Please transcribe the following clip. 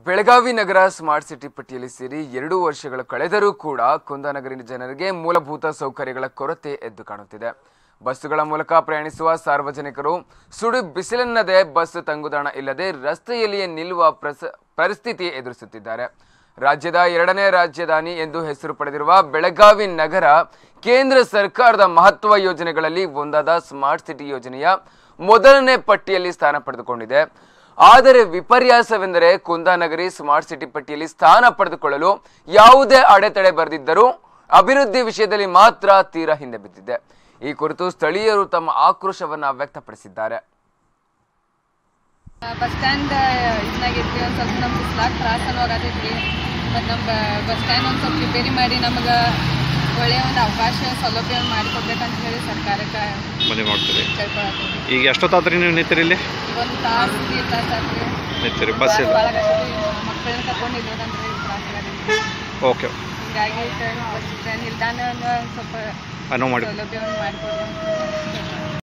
ಬೆಳಗಾವಿ ನಗರ smart city ಪಟ್ಟಿಯಲ್ಲಿ ಸೇರಿ ಎರಡು ವರ್ಷಗಳು ಕಳೆದರೂ ಕೂಡ ಕುಂದಾನಗರಿನ ಜನರಿಗೆ ಮೂಲಭೂತ ಸೌಕರ್ಯಗಳ ಕೊರತೆ ಎದ್ದು ಕಾಣುತ್ತಿದೆ ಬಸ್ಸುಗಳ ಮೂಲಕ ಪ್ರಯಾಣಿಸುವ ಸಾರ್ವಜನಿಕರು ಸುಡು ಬಿಸಿಲನ್ನದೇ ಬಸ್ ತಂಗುದಾಣ ಇಲ್ಲದೆ ರಸ್ತೆಯಲ್ಲಿಯೇ ನಿಲ್ಲುವ ಪ್ರಸ ಪರಿಸ್ಥಿತಿ ಎದುರಿಸುತ್ತಿದ್ದಾರೆ ರಾಜ್ಯದ ಎರಡನೇ ರಾಜಧಾನಿ ಎಂದು ಹೆಸರು ಪಡೆದಿರುವ ಬೆಳಗಾವಿ ನಗರ ಕೇಂದ್ರ ಸರ್ಕಾರದ ಮಹತ್ವ ಯೋಜನೆಗಳಲ್ಲಿ ಒಂದಾದ ಸ್ಮಾರ್ಟ್ ಸಿಟಿ ಯೋಜನೆಯ ಮೊದಲನೇ ಪಟ್ಟಿಯಲ್ಲಿ ಸ್ಥಾನ ಪಡೆದುಕೊಂಡಿದೆ ಆದರೆ ವಿಪರ್ಯಾಸವೆಂದರೆ ಕುಂದಾನಗರಿ ಸ್ಮಾರ್ಟ್ ಸಿಟಿ ಪಟ್ಟಿಯಲ್ಲಿ ಸ್ಥಾನ ಪಡೆದುಕೊಳ್ಳಲು ಯಾವುದೇ ಅಡೆತಡೆ ಬರೆದಿದ್ದರೂ ಅಭಿವೃದ್ಧಿ ವಿಷಯದಲ್ಲಿ ಮಾತ್ರ ತೀರಾ ಹಿಂದೆ ಬಿದ್ದಿದೆ ಈ ಕುರಿತು ಸ್ಥಳೀಯರು ತಮ್ಮ ಆಕ್ರೋಶವನ್ನ ವ್ಯಕ್ತಪಡಿಸಿದ್ದಾರೆ ಬಸ್ ಸ್ಟ್ಯಾಂಡ್ ಇದ್ನಾಗೈತಿ ಒಂದು ಸ್ವಲ್ಪ ನಮ್ಗೆ ಬಿಸ್ಲಾಗ ತ್ರಾಸ ಅನ್ನೋರಾಗೈತಿ ಮತ್ತು ನಮ್ಮ ಬಸ್ ಸ್ಟ್ಯಾಂಡ್ ಒಂದು ಸ್ವಲ್ಪ ರಿಪೇರಿ ಮಾಡಿ ನಮ್ಗೆ ಒಳ್ಳೆಯ ಒಂದು ಅವಕಾಶ ಸೌಲಭ್ಯ ಮಾಡಿಕೊಡ್ಬೇಕಂತ ಹೇಳಿ ಸರ್ಕಾರಕ್ಕೆ ಮನೆ ಮಾಡ್ತೀರಿ ಕೇಳ್ಕೊಳತ್ತೀವಿ ಈಗ ಎಷ್ಟೊತ್ತಾದ್ರಿ ನೀವು ನಿಂತಿರಿ ಇಲ್ಲಿ ಒಂದು ತಾಸು ಎರಡು ತಾಸು ಆತ್ರಿ ನಿಂತಿರಿ ಬಸ್ ಇಲ್ಲ ಭಾಳ ಮಕ್ಕಳನ್ನ ಕರ್ಕೊಂಡು ಇರ್ಬೇಕಂದ್ರೆ ತ್ರಾಸ ಆಗೈತಿ ಓಕೆ ಹಿಂಗಾಗಿ ಬಸ್ ನಿಲ್ದಾಣ ಸ್ವಲ್ಪ ಅನುವು ಮಾಡಿ ಸೌಲಭ್ಯವನ್ನು ಮಾಡಿಕೊಡ್ಬೇಕು